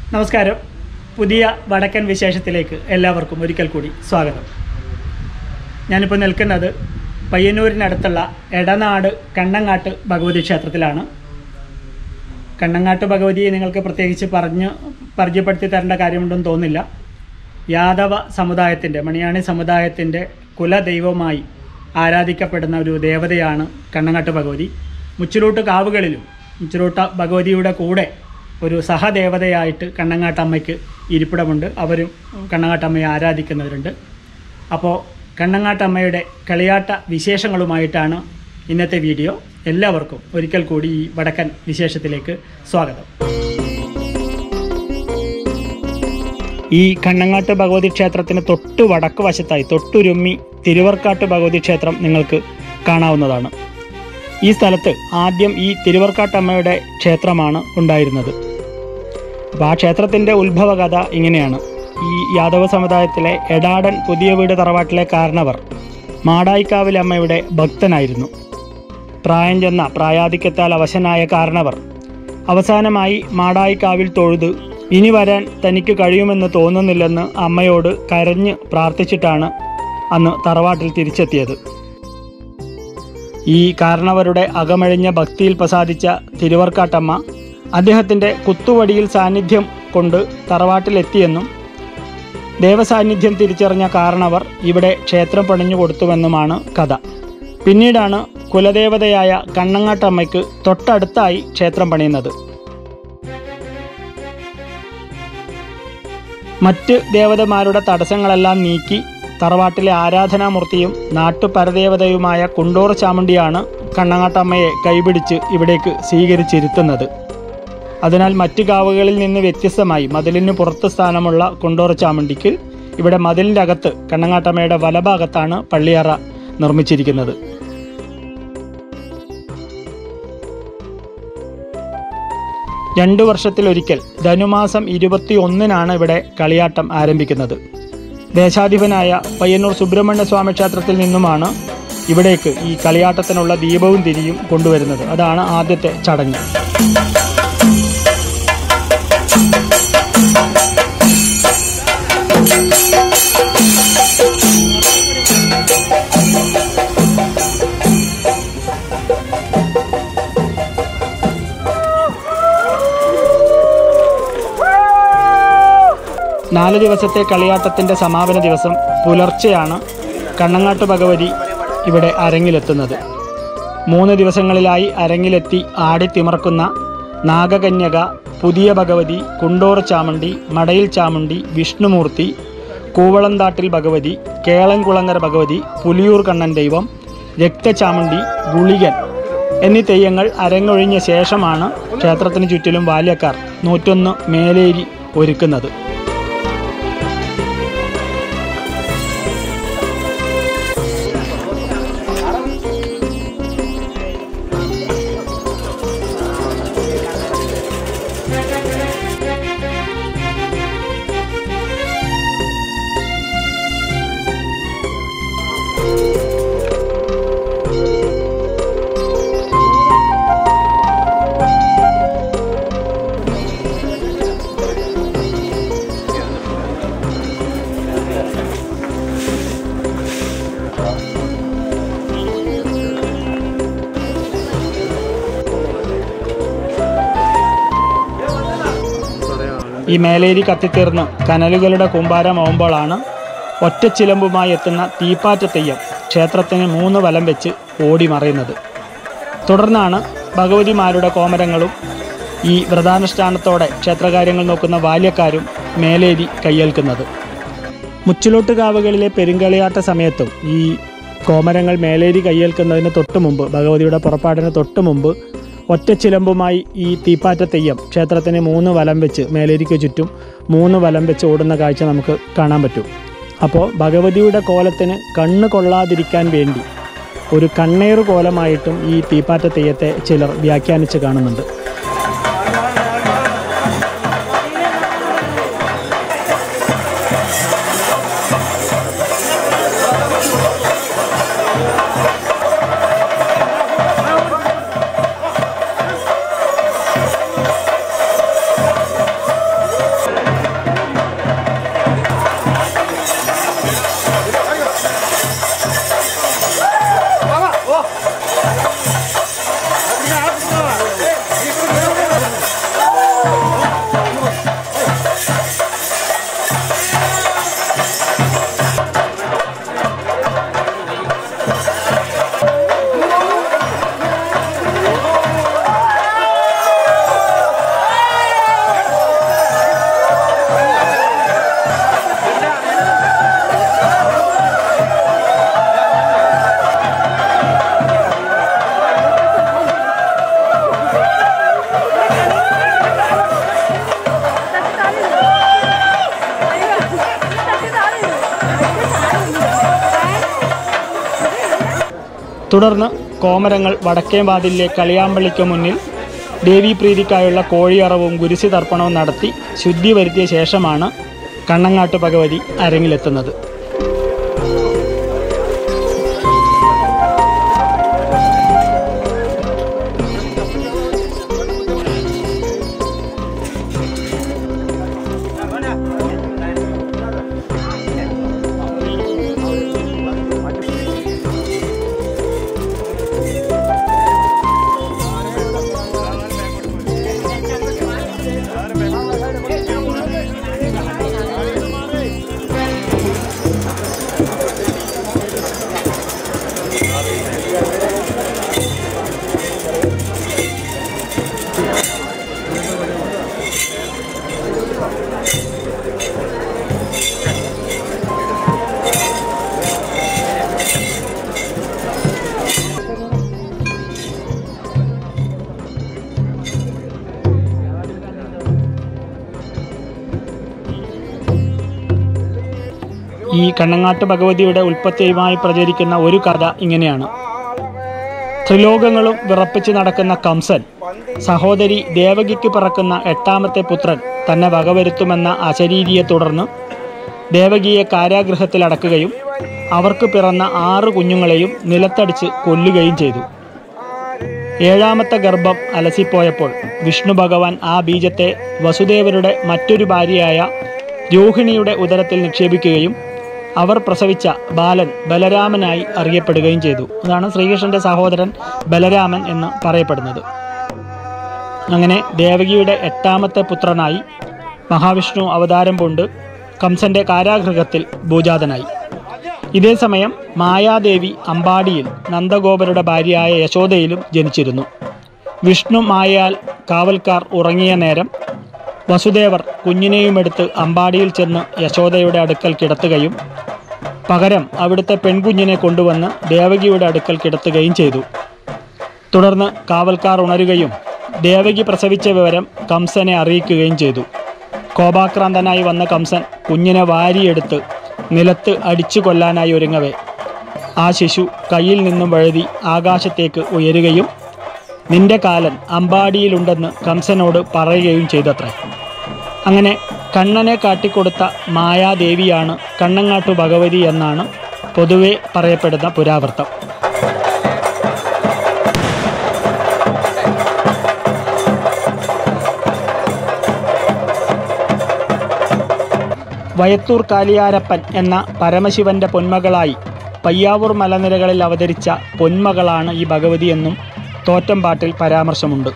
നമസ്കാരം പുതിയ വടക്കൻ വിശേഷത്തിലേക്ക് എല്ലാവർക്കും ഒരിക്കൽ കൂടി സ്വാഗതം ഞാനിപ്പോൾ നിൽക്കുന്നത് പയ്യന്നൂരിനടുത്തുള്ള എടനാട് കണ്ണങ്ങാട്ട് ഭഗവതി ക്ഷേത്രത്തിലാണ് കണ്ണങ്ങാട്ട് ഭഗവതിയെ നിങ്ങൾക്ക് പ്രത്യേകിച്ച് പറഞ്ഞ് പരിചയപ്പെടുത്തി തരേണ്ട കാര്യമുണ്ടെന്ന് തോന്നില്ല യാദവ സമുദായത്തിൻ്റെ മണിയാണി സമുദായത്തിൻ്റെ കുലദൈവമായി ആരാധിക്കപ്പെടുന്ന ഒരു ദേവതയാണ് കണ്ണങ്ങാട്ട് ഭഗവതി മുച്ചിലോട്ട് കാവുകളിലും മുച്ചിലോട്ട ഭഗവതിയുടെ കൂടെ ഒരു സഹദേവതയായിട്ട് കണ്ണങ്ങാട്ടമ്മയ്ക്ക് ഇരിപ്പിടമുണ്ട് അവരും കണ്ണങ്ങാട്ടമ്മയെ ആരാധിക്കുന്നവരുണ്ട് അപ്പോൾ കണ്ണങ്ങാട്ടമ്മയുടെ കളിയാട്ട വിശേഷങ്ങളുമായിട്ടാണ് ഇന്നത്തെ വീഡിയോ എല്ലാവർക്കും ഒരിക്കൽ കൂടി ഈ വടക്കൻ വിശേഷത്തിലേക്ക് സ്വാഗതം ഈ കണ്ണങ്ങാട്ട് ഭഗവതി ക്ഷേത്രത്തിന് തൊട്ട് വടക്ക് വശത്തായി തൊട്ടുരുമ്മി തിരുവർക്കാട്ട് ഭഗവതി ക്ഷേത്രം നിങ്ങൾക്ക് കാണാവുന്നതാണ് ഈ സ്ഥലത്ത് ആദ്യം ഈ തിരുവർക്കാട്ടമ്മയുടെ ക്ഷേത്രമാണ് ഉണ്ടായിരുന്നത് അപ്പോൾ ആ ക്ഷേത്രത്തിൻ്റെ ഉത്ഭവകഥ ഇങ്ങനെയാണ് ഈ യാദവ സമുദായത്തിലെ എടാടൻ പുതിയ വീട് തറവാട്ടിലെ കാരണവർ മാടായിക്കാവിൽ അമ്മയുടെ ഭക്തനായിരുന്നു പ്രായം ചെന്ന പ്രായാധിക്യത്താൽ അവശനായ കാരണവർ അവസാനമായി മാടായിക്കാവിൽ തൊഴുത് ഇനി വരാൻ തനിക്ക് കഴിയുമെന്ന് തോന്നുന്നില്ലെന്ന് അമ്മയോട് കരഞ്ഞ് പ്രാർത്ഥിച്ചിട്ടാണ് അന്ന് തറവാട്ടിൽ തിരിച്ചെത്തിയത് ഈ കാരണവരുടെ അകമഴിഞ്ഞ ഭക്തിയിൽ പ്രസാദിച്ച തിരുവർക്കാട്ടമ്മ അദ്ദേഹത്തിൻ്റെ കുത്തുവടിയിൽ സാന്നിധ്യം കൊണ്ട് തറവാട്ടിലെത്തിയെന്നും ദേവസാന്നിധ്യം തിരിച്ചറിഞ്ഞ കാരണവർ ഇവിടെ ക്ഷേത്രം പണിഞ്ഞു കൊടുത്തുവെന്നുമാണ് കഥ പിന്നീടാണ് കുലദേവതയായ കണ്ണങ്ങാട്ടമ്മയ്ക്ക് തൊട്ടടുത്തായി ക്ഷേത്രം പണിയുന്നത് മറ്റ് ദേവതമാരുടെ തടസ്സങ്ങളെല്ലാം നീക്കി തറവാട്ടിലെ ആരാധനാമൂർത്തിയും നാട്ടുപരദേവതയുമായ കുണ്ടോർ ചാമുണ്ടിയാണ് കണ്ണങ്ങാട്ടമ്മയെ കൈപിടിച്ച് ഇവിടേക്ക് സ്വീകരിച്ചിരുത്തുന്നത് അതിനാൽ മറ്റു കാവുകളിൽ നിന്ന് വ്യത്യസ്തമായി മതിലിന് പുറത്ത് സ്ഥാനമുള്ള കുണ്ടോർ ചാമുണ്ടിക്ക് ഇവിടെ മതിലിൻ്റെ അകത്ത് കണ്ണങ്ങാട്ടമ്മയുടെ വലഭാഗത്താണ് പള്ളിയറ നിർമ്മിച്ചിരിക്കുന്നത് രണ്ടു വർഷത്തിലൊരിക്കൽ ധനുമാസം ഇരുപത്തി ഒന്നിനാണ് ഇവിടെ കളിയാട്ടം ആരംഭിക്കുന്നത് ദേശാധിപനായ പയ്യന്നൂർ സുബ്രഹ്മണ്യ സ്വാമി ക്ഷേത്രത്തിൽ നിന്നുമാണ് ഇവിടേക്ക് ഈ കളിയാട്ടത്തിനുള്ള ദീപവും തിരിയും കൊണ്ടുവരുന്നത് അതാണ് ആദ്യത്തെ ചടങ്ങ് നാല് ദിവസത്തെ കളിയാട്ടത്തിൻ്റെ സമാപന ദിവസം പുലർച്ചെയാണ് കണ്ണങ്ങാട്ട് ഭഗവതി ഇവിടെ അരങ്ങിലെത്തുന്നത് മൂന്ന് ദിവസങ്ങളിലായി അരങ്ങിലെത്തി ആടിത്തിമർക്കുന്ന നാഗകന്യക പുതിയ ഭഗവതി കുണ്ടോർ ചാമുണ്ടി മടയിൽ ചാമുണ്ടി വിഷ്ണുമൂർത്തി കൂവളന്താട്ടിൽ ഭഗവതി കേളംകുളങ്ങര ഭഗവതി പുലിയൂർ കണ്ണൻ ദൈവം രക്തചാമുണ്ടി ഗുളികൻ എന്നീ തെയ്യങ്ങൾ അരങ്ങൊഴിഞ്ഞ ശേഷമാണ് ക്ഷേത്രത്തിന് ചുറ്റിലും ബാല്യക്കാർ നൂറ്റൊന്ന് മേലേരി ഒരുക്കുന്നത് ഈ മേലേരി കത്തിത്തീർന്ന് കനലുകളുടെ കൂമ്പാരമാവുമ്പോഴാണ് ഒറ്റച്ചിലമ്പുമായി എത്തുന്ന തീപ്പാറ്റ തെയ്യം ക്ഷേത്രത്തിന് മൂന്ന് വലം വെച്ച് ഓടി മറയുന്നത് തുടർന്നാണ് ഭഗവതിമാരുടെ കോമരങ്ങളും ഈ വ്രതാനുഷ്ഠാനത്തോടെ ക്ഷേത്രകാര്യങ്ങൾ നോക്കുന്ന ബാല്യക്കാരും മേലേരി കയ്യേൽക്കുന്നത് മുച്ചിലോട്ട് കാവുകളിലെ പെരുങ്കളിയാട്ട സമയത്തും ഈ കോമരങ്ങൾ മേലേരി കയ്യേൽക്കുന്നതിന് തൊട്ട് മുമ്പ് ഭഗവതിയുടെ പുറപ്പാടിന് തൊട്ട് മുമ്പ് ഒറ്റച്ചിലമ്പുമായി ഈ തീപ്പാറ്റ തെയ്യം ക്ഷേത്രത്തിന് മൂന്ന് വലം വെച്ച് മേലേരിക്ക് ചുറ്റും മൂന്ന് വലം വെച്ച് ഓടുന്ന കാഴ്ച നമുക്ക് കാണാൻ പറ്റും അപ്പോൾ ഭഗവതിയുടെ കോലത്തിന് കണ്ണ് കൊള്ളാതിരിക്കാൻ വേണ്ടി ഒരു കണ്ണേറ് കോലമായിട്ടും ഈ തീപ്പാറ്റ തെയ്യത്തെ ചിലർ വ്യാഖ്യാനിച്ച് കാണുന്നുണ്ട് തുടർന്ന് കോമരങ്ങൾ വടക്കേവാതിലെ കളിയാമ്പള്ളിക്ക് മുന്നിൽ ദേവീപ്രീതിക്കായുള്ള കോഴിയറവും ഗുരുസി തർപ്പണവും നടത്തി ശുദ്ധി വരുത്തിയ ശേഷമാണ് കണ്ണങ്ങാട്ട് ഭഗവതി അരങ്ങിലെത്തുന്നത് ഈ കണ്ണങ്ങാട്ട് ഭഗവതിയുടെ ഉൽപ്പത്തിയുമായി പ്രചരിക്കുന്ന ഒരു കഥ ഇങ്ങനെയാണ് ത്രിലോകങ്ങളും വിറപ്പിച്ച് നടക്കുന്ന കംസൻ സഹോദരി ദേവകിക്ക് പിറക്കുന്ന എട്ടാമത്തെ പുത്രൻ തന്നെ വകവരുത്തുമെന്ന അശരീരിയെ തുടർന്ന് ദേവകിയെ കാരാഗൃഹത്തിൽ അടക്കുകയും അവർക്ക് പിറന്ന ആറ് കുഞ്ഞുങ്ങളെയും നിലത്തടിച്ച് കൊല്ലുകയും ചെയ്തു ഏഴാമത്തെ ഗർഭം അലസിപ്പോയപ്പോൾ വിഷ്ണു ഭഗവാൻ ആ ബീജത്തെ വസുദേവരുടെ മറ്റൊരു ഭാര്യയായ രോഹിണിയുടെ ഉദരത്തിൽ നിക്ഷേപിക്കുകയും അവർ പ്രസവിച്ച ബാലൻ ബലരാമനായി അറിയപ്പെടുകയും ചെയ്തു അതാണ് ശ്രീകൃഷ്ണന്റെ സഹോദരൻ ബലരാമൻ എന്ന് പറയപ്പെടുന്നത് അങ്ങനെ ദേവകിയുടെ എട്ടാമത്തെ പുത്രനായി മഹാവിഷ്ണു അവതാരം പൂണ്ട് കംസന്റെ കാരാഗൃഹത്തിൽ ഭൂജാതനായി ഇതേ സമയം മായാദേവി അമ്പാടിയിൽ നന്ദഗോപരുടെ ഭാര്യയായ യശോദയിലും ജനിച്ചിരുന്നു വിഷ്ണു മായയാൽ കാവൽക്കാർ ഉറങ്ങിയ നേരം വസുദേവർ കുഞ്ഞിനെയുമെടുത്ത് അമ്പാടിയിൽ ചെന്ന് യശോദയുടെ അടുക്കൽ കിടത്തുകയും പകരം അവിടുത്തെ പെൺകുഞ്ഞിനെ കൊണ്ടുവന്ന് ദേവകിയുടെ അടുക്കൽ കിടത്തുകയും ചെയ്തു തുടർന്ന് കാവൽക്കാർ ഉണരുകയും ദേവകി പ്രസവിച്ച വിവരം കംസനെ അറിയിക്കുകയും ചെയ്തു കോപാക്രാന്തനായി വന്ന കംസൻ കുഞ്ഞിനെ വാരിയെടുത്ത് നിലത്ത് അടിച്ചു കൊല്ലാനായി ഒരുങ്ങവേ ആ ശിശു കയ്യിൽ നിന്നും വഴുതി ആകാശത്തേക്ക് ഉയരുകയും നിന്റെ കാലൻ അമ്പാടിയിലുണ്ടെന്ന് കംസനോട് പറയുകയും ചെയ്തത്രേ അങ്ങനെ കണ്ണനെ കാട്ടിക്കൊടുത്ത മായാദേവിയാണ് കണ്ണങ്ങാട്ടു ഭഗവതി എന്നാണ് പൊതുവെ പറയപ്പെടുന്ന പുരാവൃത്തം വയത്തൂർ കാലിയാരപ്പൻ എന്ന പരമശിവന്റെ പൊന്മകളായി പയ്യാവൂർ മലനിരകളിൽ അവതരിച്ച പൊന്മകളാണ് ഈ ഭഗവതി എന്നും തോറ്റംപാട്ടിൽ പരാമർശമുണ്ട്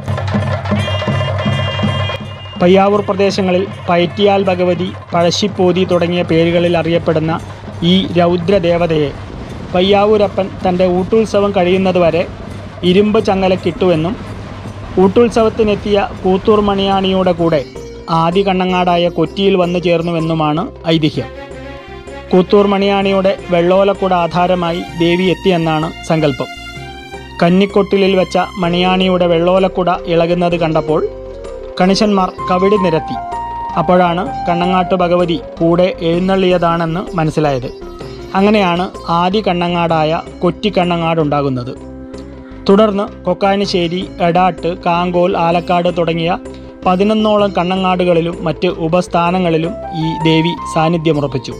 പയ്യാവൂർ പ്രദേശങ്ങളിൽ പയറ്റിയാൽ ഭഗവതി പഴശ്ശിപ്പോതി തുടങ്ങിയ പേരുകളിൽ അറിയപ്പെടുന്ന ഈ രൗദ്രദേവതയെ പയ്യാവൂരപ്പൻ തൻ്റെ ഊട്ടുത്സവം കഴിയുന്നതുവരെ ഇരുമ്പ് ചങ്ങലക്കിട്ടുവെന്നും ഊട്ടുത്സവത്തിനെത്തിയ കൂത്തൂർ മണിയാണിയുടെ കൂടെ ആദി കണ്ണങ്ങാടായ കൊറ്റിയിൽ വന്നു ചേർന്നുവെന്നുമാണ് ഐതിഹ്യം കൂത്തൂർ മണിയാണിയുടെ വെള്ളോലക്കുട ആധാരമായി ദേവി എത്തിയെന്നാണ് സങ്കല്പം കന്നിക്കൊട്ടിലിൽ വെച്ച മണിയാണിയുടെ വെള്ളോലക്കുട ഇളകുന്നത് കണ്ടപ്പോൾ കണിശന്മാർ കവിടി നിരത്തി അപ്പോഴാണ് കണ്ണങ്ങാട്ട് ഭഗവതി കൂടെ എഴുന്നള്ളിയതാണെന്ന് മനസ്സിലായത് അങ്ങനെയാണ് ആദി കണ്ണങ്ങാടായ കൊറ്റി കണ്ണങ്ങാടുണ്ടാകുന്നത് തുടർന്ന് കൊക്കാനിശ്ശേരി എടാട്ട് കാങ്കോൽ ആലക്കാട് തുടങ്ങിയ പതിനൊന്നോളം കണ്ണങ്ങാടുകളിലും മറ്റ് ഉപസ്ഥാനങ്ങളിലും ഈ ദേവി സാന്നിധ്യമുറപ്പിച്ചു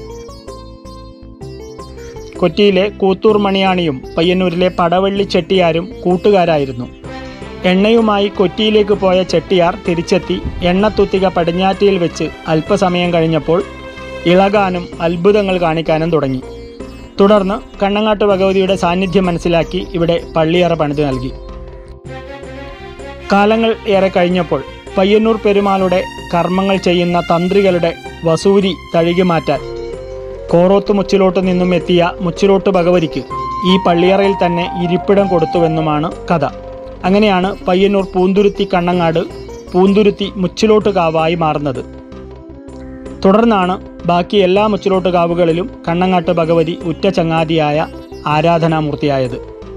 കൊറ്റിയിലെ കൂത്തൂർ മണിയാണിയും പയ്യന്നൂരിലെ പടവള്ളി ചെട്ടിയാരും കൂട്ടുകാരായിരുന്നു എണ്ണയുമായി കൊറ്റിയിലേക്ക് പോയ ചെട്ടിയാർ തിരിച്ചെത്തി എണ്ണത്തുത്തിക പടിഞ്ഞാറ്റിയിൽ വെച്ച് അല്പസമയം കഴിഞ്ഞപ്പോൾ ഇളകാനും അത്ഭുതങ്ങൾ കാണിക്കാനും തുടങ്ങി തുടർന്ന് കണ്ണങ്ങാട്ട് ഭഗവതിയുടെ സാന്നിധ്യം മനസ്സിലാക്കി ഇവിടെ പള്ളിയറ പണിത് നൽകി കാലങ്ങൾ ഏറെ കഴിഞ്ഞപ്പോൾ പയ്യന്നൂർ പെരുമാളുടെ കർമ്മങ്ങൾ ചെയ്യുന്ന തന്ത്രികളുടെ വസൂരി തഴുകി മാറ്റാൻ കോറോത്ത് മുച്ചിലോട്ട് നിന്നും എത്തിയ മുച്ചിലോട്ട് ഭഗവതിക്ക് ഈ പള്ളിയറയിൽ തന്നെ ഇരിപ്പിടം കൊടുത്തുവെന്നുമാണ് കഥ അങ്ങനെയാണ് പയ്യന്നൂർ പൂന്തുരുത്തി കണ്ണങ്ങാട് പൂന്തുരുത്തി മുച്ചിലോട്ട് കാവായി മാറുന്നത് തുടർന്നാണ് ബാക്കി എല്ലാ മുച്ചിലോട്ട് കാവുകളിലും കണ്ണങ്ങാട്ട് ഭഗവതി ഉറ്റ ചങ്ങാതിയായ ആരാധനാമൂർത്തിയായത്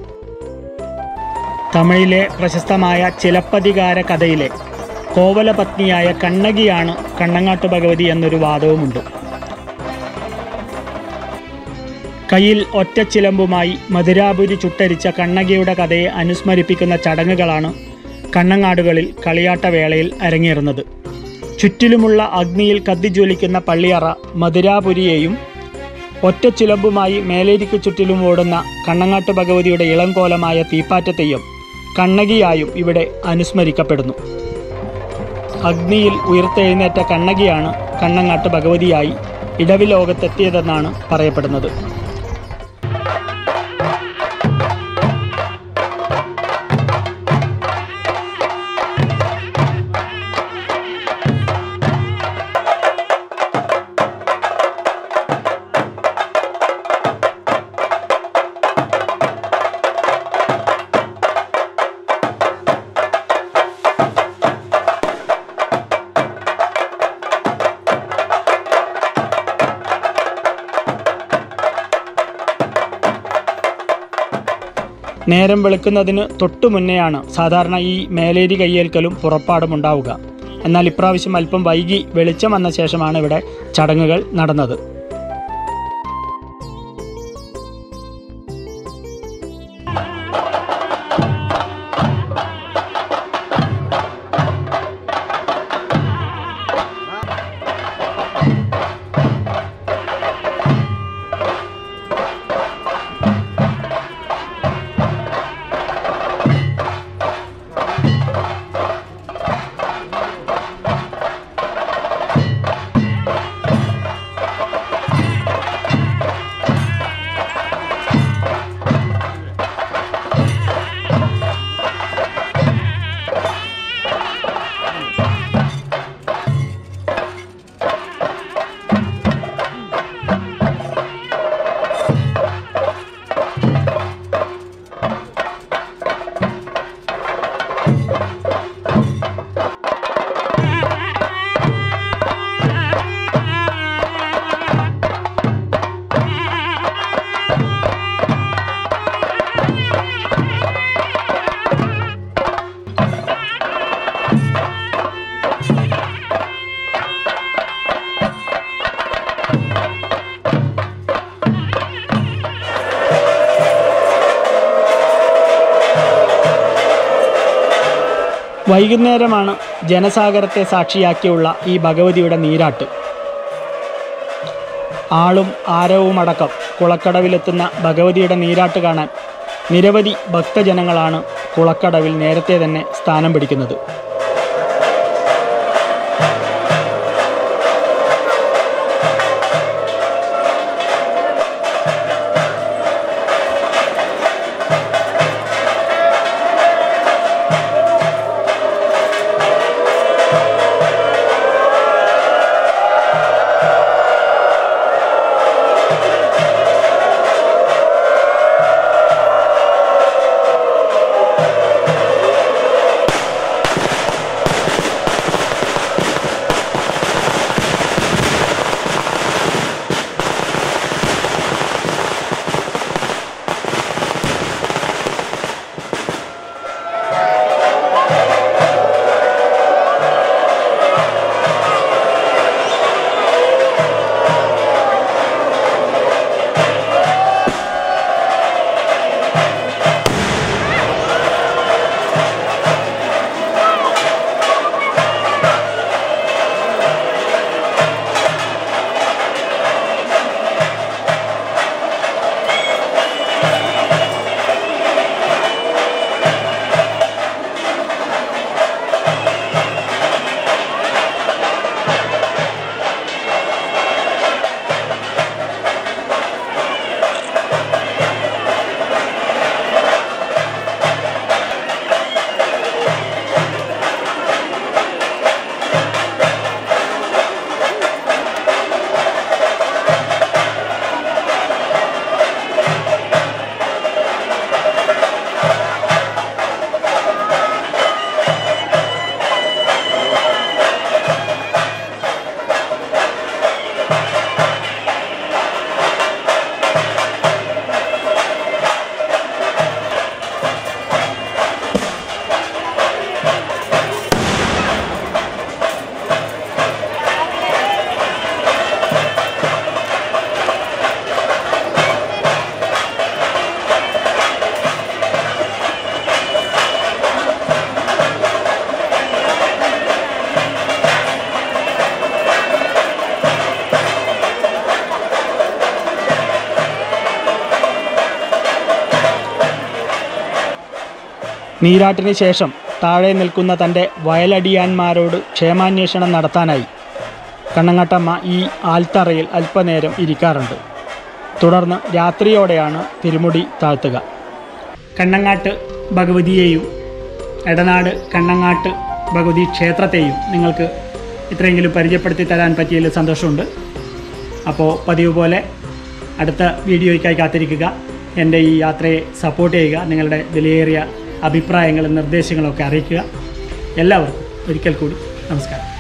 തമിഴിലെ പ്രശസ്തമായ ചിലപ്പതികാര കഥയിലെ കോവലപത്നിയായ കണ്ണകിയാണ് കണ്ണങ്ങാട്ട് ഭഗവതി എന്നൊരു വാദവുമുണ്ട് കയ്യിൽ ഒറ്റച്ചിലമ്പുമായി മധുരാപുരി ചുട്ടരിച്ച കണ്ണകിയുടെ കഥയെ അനുസ്മരിപ്പിക്കുന്ന ചടങ്ങുകളാണ് കണ്ണങ്ങാടുകളിൽ കളിയാട്ടവേളയിൽ അരങ്ങേറുന്നത് ചുറ്റിലുമുള്ള അഗ്നിയിൽ കത്തിജ്വലിക്കുന്ന പള്ളിയറ മധുരാപുരിയെയും ഒറ്റച്ചിലമ്പുമായി മേലേരിക്ക് ചുറ്റിലും ഓടുന്ന കണ്ണങ്ങാട്ട് ഭഗവതിയുടെ ഇളംകോലമായ തീപ്പാറ്റത്തെയ്യം കണ്ണകിയായും ഇവിടെ അനുസ്മരിക്കപ്പെടുന്നു അഗ്നിയിൽ ഉയർത്തെഴുന്നേറ്റ കണ്ണകിയാണ് കണ്ണങ്ങാട്ട് ഭഗവതിയായി ഇടവിലോകത്തെത്തിയതെന്നാണ് പറയപ്പെടുന്നത് നേരം വെളുക്കുന്നതിന് തൊട്ടു മുന്നെയാണ് സാധാരണ ഈ മേലേരി കയ്യേൽക്കലും പുറപ്പാടും ഉണ്ടാവുക എന്നാൽ ഇപ്രാവശ്യം അല്പം വൈകി വെളിച്ചം വന്ന ശേഷമാണ് ഇവിടെ ചടങ്ങുകൾ നടന്നത് വൈകുന്നേരമാണ് ജനസാഗരത്തെ സാക്ഷിയാക്കിയുള്ള ഈ ഭഗവതിയുടെ നീരാട്ട് ആളും ആരവുമടക്കം കുളക്കടവിലെത്തുന്ന ഭഗവതിയുടെ നീരാട്ട് കാണാൻ നിരവധി ഭക്തജനങ്ങളാണ് കുളക്കടവിൽ നേരത്തെ തന്നെ സ്ഥാനം പിടിക്കുന്നത് നീരാട്ടിന് ശേഷം താഴെ നിൽക്കുന്ന തൻ്റെ വയലടിയാന്മാരോട് ക്ഷേമാന്വേഷണം നടത്താനായി കണ്ണങ്ങാട്ടമ്മ ഈ ആൽത്തറയിൽ അല്പനേരം ഇരിക്കാറുണ്ട് തുടർന്ന് രാത്രിയോടെയാണ് തിരുമുടി താഴ്ത്തുക കണ്ണങ്ങാട്ട് ഭഗവതിയെയും എടനാട് കണ്ണങ്ങാട്ട് ഭഗവതി ക്ഷേത്രത്തെയും നിങ്ങൾക്ക് ഇത്രയെങ്കിലും പരിചയപ്പെടുത്തി തരാൻ പറ്റിയതിൽ സന്തോഷമുണ്ട് അപ്പോൾ പതിവ് പോലെ അടുത്ത വീഡിയോയ്ക്കായി കാത്തിരിക്കുക എൻ്റെ ഈ യാത്രയെ സപ്പോർട്ട് ചെയ്യുക നിങ്ങളുടെ വിലയേറിയ അഭിപ്രായങ്ങളും നിർദ്ദേശങ്ങളൊക്കെ അറിയിക്കുക എല്ലാവർക്കും ഒരിക്കൽ കൂടി നമസ്കാരം